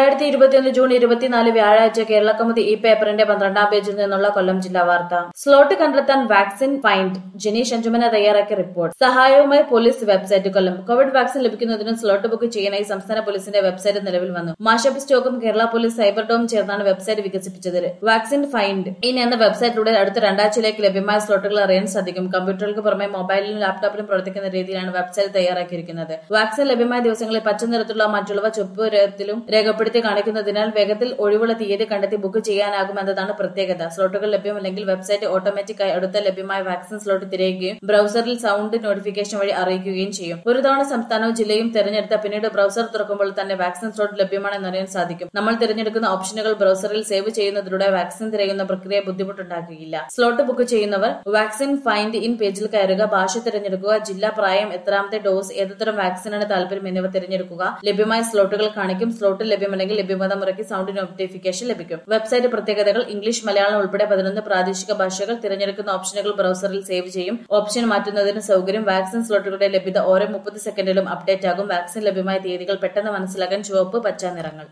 രണ്ടായിരത്തി ഇരുപത്തിയൊന്ന് ജൂൺ ഇരുപത്തിനാല് വ്യാഴാഴ്ച കേരള കൗമുദി ഈ പേപ്പറിന്റെ പന്ത്രണ്ടാം പേജിൽ നിന്നുള്ള കൊല്ലം ജില്ലാ വാർത്ത സ്ലോട്ട് കണ്ടെത്താൻ വാക്സിൻ ഫൈൻഡ് ജനീഷ് അഞ്ചുമന തയ്യാറാക്കിയ റിപ്പോർട്ട് സഹായവുമായി police website Kollam Covid vaccine ലഭിക്കുന്നതിനും സ്ലോട്ട് ബുക്ക് ചെയ്യാനായി സംസ്ഥാന പോലീസിന്റെ വെബ്സൈറ്റ് നിലവിൽ വന്നു മാഷപ്പ് സ്റ്റോക്കും കേരള പോലീസ് സൈബർ ഡോം ചേർന്നാണ് വെബ്സൈറ്റ് വികസിപ്പിച്ചത് വാക്സിൻ ഫൈൻഡ് ഇനി എന്ന വെബ്സൈറ്റിലൂടെ അടുത്ത രണ്ടാഴ്ചയിലേക്ക് ലഭ്യമായ സ്ലോട്ടുകൾ അറിയാൻ സാധിക്കും കമ്പ്യൂട്ടറുകൾക്ക് പുറമെ മൊബൈലിലും ലാപ്ടോപ്പിലും പ്രവർത്തിക്കുന്ന രീതിയിലാണ് വെബ്സൈറ്റ് തയ്യാറാക്കിയിരിക്കുന്നത് വാക്സിൻ ലഭ്യമായ ദിവസങ്ങളിൽ പച്ച നിറത്തിലുള്ള മറ്റുള്ളവ ചുവപ്പ് നിറത്തിലും രേഖപ്പെടുത്തി കാണിക്കുന്നതിനാൽ വേഗത്തിൽ ഒഴിവുള്ള തീയതി കണ്ടെത്തി ബുക്ക് ചെയ്യാനാകുമെന്നതാണ് പ്രത്യേകത സ്ലോട്ടുകൾ ലഭ്യമല്ലെങ്കിൽ വെബ്സൈറ്റ് ഓട്ടോമാറ്റിക്കായി അടുത്ത ലഭ്യമായ വാക്സിൻ സ്ലോട്ട് തിരയുകയും ബ്രൗസറിൽ സൗണ്ട് നോട്ടിഫിക്കേഷൻ വഴി അറിയിക്കുകയും ചെയ്യും ഒരു തവണ സംസ്ഥാനവും ജില്ലയും തെരഞ്ഞെടുത്ത പിന്നീട് ബ്രൗസർ തുറക്കുമ്പോൾ തന്നെ വാക്സിൻ സ്ലോട്ട് ലഭ്യമാണെന്ന് അറിയാൻ സാധിക്കും നമ്മൾ തിരഞ്ഞെടുക്കുന്ന ഓപ്ഷനുകൾ ബ്രൗസറിൽ സേവ് ചെയ്യുന്നതിലൂടെ വാക്സിൻ തിരയുന്ന പ്രക്രിയ ബുദ്ധിമുട്ടുണ്ടാക്കുകയില്ല സ്ലോട്ട് ബുക്ക് ചെയ്യുന്നവർ വാക്സിൻ ഫൈൻഡ് ഇൻ പേജിൽ കയറുക ഭാഷ തിരഞ്ഞെടുക്കുക ജില്ലാ പ്രായം എത്രാമത്തെ ഡോസ് ഏതുതരം വാക്സിനാണ് താല്പര്യം എന്നിവ തിരഞ്ഞെടുക്കുക ലഭ്യമായ സ്ലോട്ടുകൾ കാണിക്കും സ്ലോട്ടിൽ ലഭ്യമല്ലെങ്കിൽ ലഭ്യത മുറയ്ക്ക് സൗണ്ട് നോട്ടിഫിക്കേഷൻ ലഭിക്കും വെബ്സൈറ്റ് പ്രത്യേകതകൾ ഇംഗ്ലീഷ് മലയാളം ഉൾപ്പെടെ പതിനൊന്ന് പ്രാദേശിക ഭാഷകൾ തിരഞ്ഞെടുക്കുന്ന ഓപ്ഷനുകൾ ബ്രൗസറിൽ സേവ് ചെയ്യും ഓപ്ഷൻ മാറ്റുന്നതിന് സൗകര്യം വാക്സിൻ സ്ലോട്ടുകളുടെ ലഭ്യത ഓരോ മുപ്പത് സെക്കൻഡിലും അപ്ഡേറ്റ് ആകും വാക്സിൻ ലഭ്യമായ തീയതികൾ പെട്ടെന്ന് മനസ്സിലാക്കാൻ ചുവപ്പ് പച്ച നിറങ്ങൾ